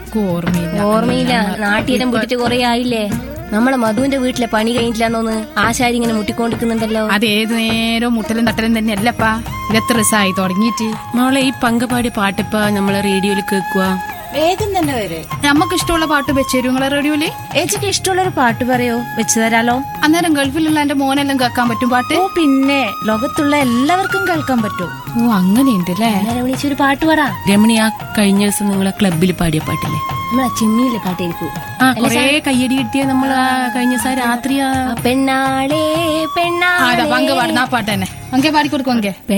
എനിക്കും ഓർമ്മയില്ല ഓർമ്മയില്ല നാട്ടിലും വിട്ടിട്ട് കൊറേ ആയില്ലേ നമ്മളെ മധുവിന്റെ വീട്ടിലെ പണി കഴിഞ്ഞില്ലാന്നോന്ന് ആശാരി ഇങ്ങനെ മുട്ടിക്കൊണ്ടിരിക്കുന്നുണ്ടല്ലോ അത് ഏത് നേരം മുട്ടലും തട്ടലും തന്നെ അല്ലപ്പാ ഇത് എത്ര ദിവസമായി തുടങ്ങിയിട്ട് മോളെ ഈ പങ്കപാടി പാട്ടിപ്പ നമ്മളെ റേഡിയോയിൽ കേൾക്കുക വേഗം തന്നെ വരെ നമുക്ക് ഇഷ്ടമുള്ള പാട്ട് വെച്ചേരും നിങ്ങളെ റേഡിയോയില് ഏച്ചിക്ക് ഇഷ്ടമുള്ളൊരു പാട്ട് പറയോ വെച്ചു തരാലോ അന്നേരം ഗൾഫിലുള്ള എന്റെ മോനെല്ലാം കേൾക്കാൻ പറ്റും പാട്ട് ഓ പിന്നെ ലോകത്തുള്ള എല്ലാവർക്കും കേൾക്കാൻ പറ്റും ഓ അങ്ങനെയുണ്ട് അല്ലേ നേരെ വിളിച്ചൊരു പാട്ട് പറ രമണി ആ കഴിഞ്ഞ ദിവസം നിങ്ങളെ ക്ലബിൽ പാടിയ പാട്ടില്ലേ നമ്മളെ ചെമ്മീനിലെ പാട്ടായിരിക്കും ആ കൊറേ കയ്യടി കിട്ടിയ നമ്മൾ ആ കഴിഞ്ഞ ദിവസം രാത്രി ആ പെണ്ണാളേ ആ, അതാ പെണ്ണാളേ പങ്ക് പാടുന്ന ആ പാട്ട് തന്നെ പങ്കെ പാടിക്കൊടുക്കും പങ്കെ